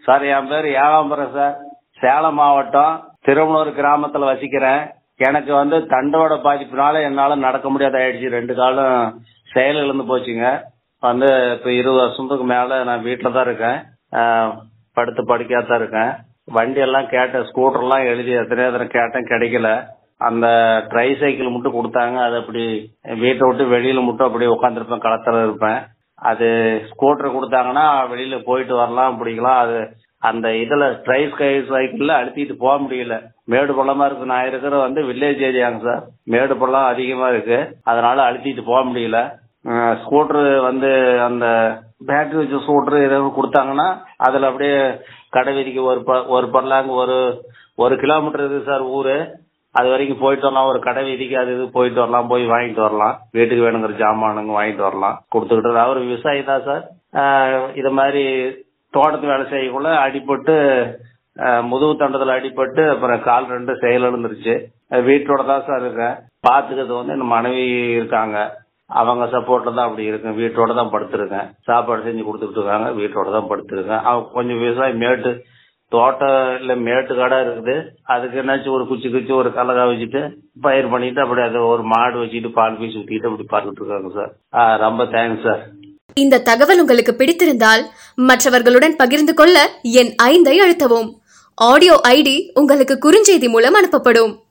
sir என் பேர் Ekambaram sir Salem மாவட்டம் திருமணூர் கிராமத்தில் வசிக்கிறேன் எனக்கு வந்து தண்டோட பாதிப்புனால என்னால் நடக்க முடியாத ஆயிடுச்சு ரெண்டு காலும் செயல் இழந்து போச்சுங்க வந்து இப்போ இருபது வருஷத்துக்கு மேலே நான் வீட்டில் தான் இருக்கேன் ஆஹ் படுத்து படுக்கையாக தான் இருக்கேன் வண்டி எல்லாம் கேட்டேன் ஸ்கூட்டர்லாம் எழுதி எத்தனையோ தடவை கேட்டேன் கிடைக்கல அந்த ட்ரை சைக்கிள் மட்டும் கொடுத்தாங்க அது அப்படி வீட்டை விட்டு வெளியில் மட்டும் அப்படி உட்காந்துருப்பேன் களத்தில் இருப்பேன் அது ஸ்கூட்டர் கொடுத்தாங்கன்னா வெளியில போயிட்டு வரலாம் பிடிக்கலாம் அது அந்த இதுல ட்ரை ஸ்கை சைக்கிள்ல அழுத்திட்டு போக முடியல மேடு பள்ளமா இருக்கு நான் இருக்கிற வந்து வில்லேஜ் ஏரியாங்க சார் மேடு பள்ளம் அதிகமா இருக்கு அதனால அழுத்திட்டு போக முடியல ஸ்கூட்டர் வந்து அந்த பேட்டரி வச்ச ஸ்கூட்டர் ஏதாவது கொடுத்தாங்கன்னா அதுல அப்படியே கடை வீதிக்கு ஒரு ப- ஒரு பர்லாங்க ஒரு ஒரு கிலோமீட்டர் இருக்குது சார் ஊரு அது வரைக்கும் போயிட்டு வரலாம் ஒரு கடை வீதிக்கு அது இது போயிட்டு வரலாம் போய் வாங்கிட்டு வரலாம் வீட்டுக்கு வேணுங்கிற ஜாமானுங்க வாங்கிட்டு வரலாம் கொடுத்துக்கிட்டு அவர் விவசாயி தான் சார் ஆஹ் இது மாதிரி தோட்டத்து வேலை செய்யக்குள்ள அடிபட்டு ஆஹ் முதுகு தண்டத்தில் அடிபட்டு அப்புறம் கால் ரெண்டு செயல் இருந்துருச்சு வீட்டோட தான் சார் இருக்கேன் பார்த்துக்கிறது வந்து என் மனைவி இருக்காங்க அவங்க சப்போர்ட்ல தான் அப்படி இருக்கேன் வீட்டோட தான் படுத்திருக்கேன் சாப்பாடு செஞ்சு கொடுத்துட்டு இருக்காங்க வீட்டோட தான் படுத்திருக்கேன் அவங்க கொஞ்சம் விவசாயம் மேட்டு தோட்டம் இல்லை மேட்டு கடை இருக்குது அதுக்கு என்னாச்சும் ஒரு குச்சி குச்சி ஒரு கலகா வச்சுட்டு பயிர் பண்ணிட்டு அப்படி அதை ஒரு மாடு வச்சுட்டு பால் பீஸ் ஊற்றிட்டு அப்படி பார்த்துட்டு இருக்காங்க சார் ஆ ரொம்ப தேங்க்ஸ் சார் இந்த தகவல் உங்களுக்கு பிடித்திருந்தால் மற்றவர்களுடன் பகிர்ந்து கொள்ள என் ஐந்தை அழுத்தவும் ஆடியோ ஐடி உங்களுக்கு குறுஞ்செய்தி மூலம் அனுப்பப்படும்